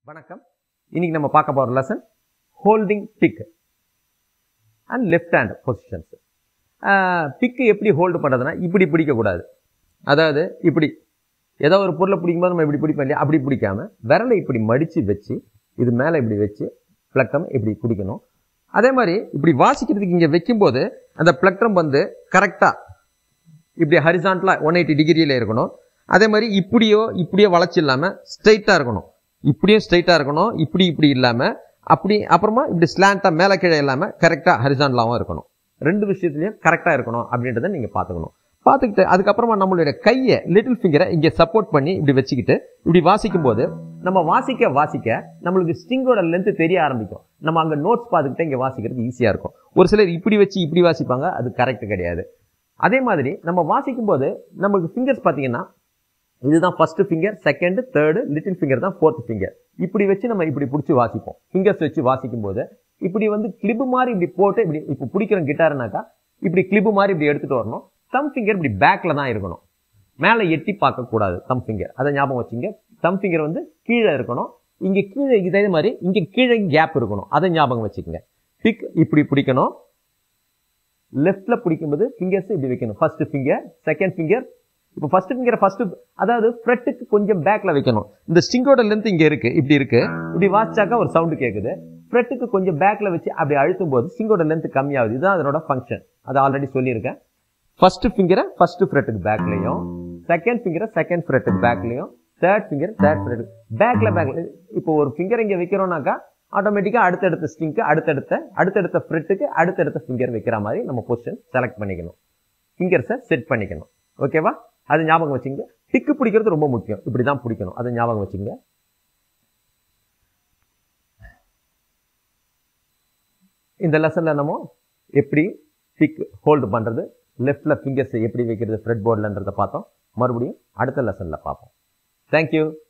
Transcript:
வணக்கம் இன்னைக்கு நம்ம பார்க்க போகிற lesson holding pick and left hand positions pick எப்படி ஹோல்டு பண்ணுறதுனா இப்படி பிடிக்கக்கூடாது அதாவது இப்படி ஏதோ ஒரு பொருளை பிடிக்கும்போது நம்ம இப்படி பிடிப்போம் இல்லையா அப்படி பிடிக்காம விரலை இப்படி மடித்து வச்சு இது மேலே இப்படி வச்சு பிளக்கம் இப்படி பிடிக்கணும் அதே மாதிரி இப்படி வாசிக்கிறதுக்கு இங்கே வைக்கும்போது அந்த பிளக்ட்ரம் வந்து கரெக்டாக இப்படி ஹரிசான்டலாக ஒன் எயிட்டி டிகிரியில் இருக்கணும் அதே மாதிரி இப்படியோ இப்படியோ வளைச்சு இல்லாமல் ஸ்ட்ரைட்டாக இருக்கணும் இப்படியும் ஸ்ட்ரைட்டாக இருக்கணும் இப்படி இப்படி இல்லாமல் அப்படி அப்புறமா இப்படி ஸ்லாண்டாக மேலே கீழே இல்லாமல் கரெக்டாக ஹரிசான்டலாகவும் இருக்கணும் ரெண்டு விஷயத்துலையும் கரெக்டாக இருக்கணும் அப்படின்றத நீங்கள் பார்த்துக்கணும் பார்த்துக்கிட்டு அதுக்கப்புறமா நம்மளுடைய கையை லிட்டில் ஃபிங்கரை இங்கே சப்போர்ட் பண்ணி இப்படி வச்சுக்கிட்டு இப்படி வாசிக்கும் போது நம்ம வாசிக்க வாசிக்க நம்மளுக்கு ஸ்ட்ரிங்கோட லென்த் தெரிய ஆரம்பிக்கும் நம்ம அங்கே நோட்ஸ் பார்த்துக்கிட்டே இங்கே வாசிக்கிறது ஈஸியாக இருக்கும் ஒரு சிலர் இப்படி வச்சு இப்படி வாசிப்பாங்க அது கரெக்ட் கிடையாது அதே மாதிரி நம்ம வாசிக்கும் போது நம்மளுக்கு ஃபிங்கர்ஸ் பார்த்தீங்கன்னா இதுதான் first finger second third little finger தான் ஃபோர்த் ஃபிங்கர் இப்படி வச்சு நம்ம இப்படி பிடிச்சி வாசிப்போம் ஃபிங்கர்ஸ் வச்சு வாசிக்கும் போது இப்படி வந்து கிளிப்பு மாதிரி இப்படி போட்டு இப்படி இப்போ பிடிக்கிற கிட்டாருனாக்கா இப்படி கிளிப்பு மாதிரி இப்படி எடுத்துட்டு வரணும் தம் ஃபிங்கர் இப்படி பேக்கில் தான் இருக்கணும் மேலே எட்டி பார்க்கக்கூடாது தம் ஃபிங்கர் அதை ஞாபகம் வச்சுங்க தம் ஃபிங்கர் வந்து கீழே இருக்கணும் இங்கே கீழே இதே மாதிரி இங்கே கீழே கேப் இருக்கணும் அதை ஞாபகம் வச்சுக்கோங்க பிக் இப்படி பிடிக்கணும் லெஃப்ட்ல பிடிக்கும்போது ஃபிங்கர்ஸ் இப்படி வைக்கணும் ஃபர்ஸ்ட் ஃபிங்கர் செகண்ட் ஃபிங்கர் இப்போ ஃபர்ஸ்ட் ஃபிங்கர் ஃபர்ஸ்ட் அதாவது ஃப்ரெட்டுக்கு கொஞ்சம் பேக்ல வைக்கணும் இந்த ஸ்டிங்கோட லென்த் இங்க இருக்கு இப்படி இருக்கு இப்படி வாசிச்சாக்கா ஒரு சவுண்டு கேட்குது ஃப்ரெட்டுக்கு கொஞ்சம் பேக்ல வச்சு அப்படி அழுத்தும் போது ஸ்டிங்கோட லென்த் கம்மியாகுது இதுதான் அதனோட ஃபங்க்ஷன் அதை ஆல்ரெடி சொல்லியிருக்கேன் ஃபர்ஸ்ட் ஃபிங்கரை ஃபர்ஸ்ட் ஃப்ரெட்டுக்கு பேக்லையும் செகண்ட் ஃபிங்கரை செகண்ட் ஃப்ரெட்டுக்கு பேக்லையும் தேர்ட் ஃபிங்கர் தேர்ட் ஃப்ரெட்டுக்கு பேக்ல பேக்ல இப்போ ஒரு ஃபிங்கர் இங்க வைக்கிறோம்னாக்கா ஆட்டோமேட்டிக்காக அடுத்தடுத்த ஸ்டிங்க்கு அடுத்தடுத்த அடுத்தடுத்த ஃப்ரெட்டுக்கு அடுத்தடுத்த ஃபிங்கர் வைக்கிற மாதிரி நம்ம பொசிஷன் செலக்ட் பண்ணிக்கணும் ஃபிங்கர்ஸை செட் பண்ணிக்கணும் ஓகேவா அது ஞாபகம் வச்சுங்க டிக்கு பிடிக்கிறது ரொம்ப முக்கியம் இப்படி தான் பிடிக்கணும் அதை ஞாபகம் வச்சுங்க இந்த லெசனில் நம்ம எப்படி டிக் ஹோல்டு பண்ணுறது லெஃப்டில் ஃபிங்கர்ஸை எப்படி வைக்கிறது ஃப்ரெட் போர்டில்ன்றதை பார்த்தோம் மறுபடியும் அடுத்த லெசனில் பார்ப்போம் தேங்க்யூ